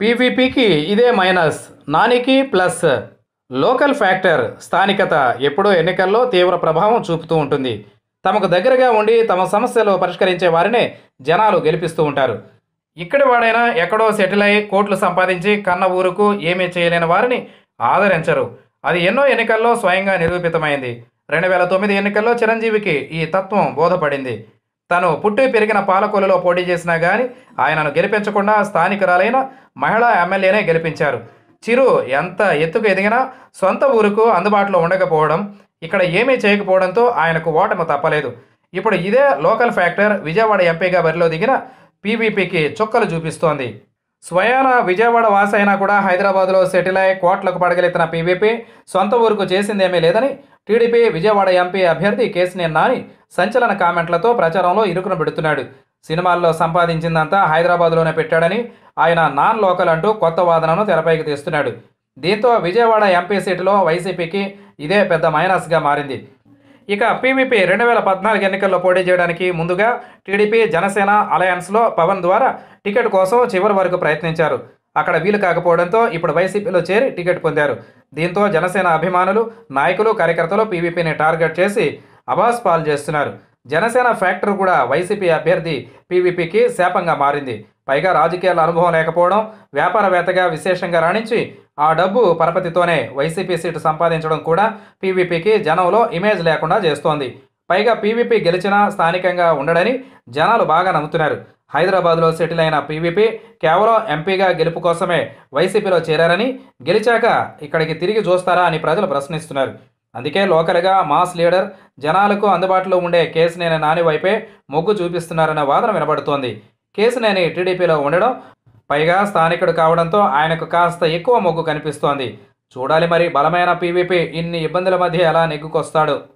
పీవీపీకి ఇదే మైనస్ నానికి plus local factor స్థానికత ఎప్పుడూ ఎన్నికల్లో తీవ్ర ప్రభావం చూపుతూ ఉంటుంది తమకు దగ్గరగా ఉండి తమ సమస్యలు పరిష్కరించే వారినే జనాలు గెలిపిస్తూ ఉంటారు ఇక్కడి వాడైనా ఎక్కడో సెటిల్ అయి కోట్లు సంపాదించి కన్న ఊరుకు ఏమీ చేయలేని వారిని ఆదరించరు అది ఎన్నో ఎన్నికల్లో స్వయంగా నిరూపితమైంది రెండు వేల తొమ్మిది ఎన్నికల్లో చిరంజీవికి ఈ తత్వం బోధపడింది తను పుట్టి పెరిగిన పాలకొల్లులో పోటీ చేసినా కానీ ఆయనను గెలిపించకుండా స్థానికురాలైన మహిళా ఎమ్మెల్యేనే గెలిపించారు చిరు ఎంత ఎత్తుకు ఎదిగినా సొంత ఊరుకు అందుబాటులో ఉండకపోవడం ఇక్కడ ఏమీ చేయకపోవడంతో ఆయనకు ఓటమి తప్పలేదు ఇప్పుడు ఇదే లోకల్ ఫ్యాక్టర్ విజయవాడ ఎంపీగా బరిలో దిగిన పీవీపీకి చుక్కలు చూపిస్తోంది స్వయాన విజయవాడ వాసి అయినా కూడా హైదరాబాద్లో సెటిల్ అయి కోట్లకు పడగలెత్తిన పీవీపీ సొంత ఊరుకు చేసిందేమీ లేదని టీడీపీ విజయవాడ ఎంపీ అభ్యర్థి కేసినేని నాని సంచలన కామెంట్లతో ప్రచారంలో ఇరుకును పెడుతున్నాడు సినిమాల్లో సంపాదించిందంతా హైదరాబాద్లోనే పెట్టాడని ఆయన నాన్ లోకల్ అంటూ కొత్త వాదనను తెరపైకి తీస్తున్నాడు దీంతో విజయవాడ ఎంపీ సీటులో వైసీపీకి ఇదే పెద్ద మైనస్గా మారింది ఇక పీవీపీ రెండు వేల పద్నాలుగు ఎన్నికల్లో పోటీ చేయడానికి ముందుగా టీడీపీ జనసేన అలయన్స్లో పవన్ ద్వారా టికెట్ కోసం చివరి వరకు ప్రయత్నించారు అక్కడ వీలు కాకపోవడంతో ఇప్పుడు వైసీపీలో చేరి టికెట్ పొందారు దీంతో జనసేన అభిమానులు నాయకులు కార్యకర్తలు పీవీపీని టార్గెట్ చేసి అబాస్ పాలు చేస్తున్నారు జనసేన ఫ్యాక్టర్ కూడా వైసీపీ అభ్యర్థి పీవీపీకి శాపంగా మారింది పైగా రాజకీయాల అనుభవం లేకపోవడం వ్యాపారవేత్తగా విశేషంగా రాణించి ఆ డబ్బు పరపతితోనే వైసీపీ సీటు సంపాదించడం కూడా పీవీపీకి జనంలో ఇమేజ్ లేకుండా చేస్తోంది పైగా పీవీపీ గెలిచినా స్థానికంగా ఉండడని జనాలు బాగా నమ్ముతున్నారు హైదరాబాద్లో సెటిల్ అయిన పీవీపీ కేవలం ఎంపీగా గెలుపు కోసమే వైసీపీలో చేరారని గెలిచాక ఇక్కడికి తిరిగి చూస్తారా అని ప్రజలు ప్రశ్నిస్తున్నారు అందుకే లోకల్గా మాస్ లీడర్ జనాలకు అందుబాటులో ఉండే కేసునేని నాని వైపే మొగ్గు చూపిస్తున్నారన్న వాదన వినబడుతోంది కేసునేని టీడీపీలో ఉండడం పైగా స్థానికుడు కావడంతో ఆయనకు కాస్త ఎక్కువ మొగ్గు కనిపిస్తోంది చూడాలి మరి బలమైన పీవీపీ ఇన్ని ఇబ్బందుల మధ్య ఎలా నెగ్గుకొస్తాడు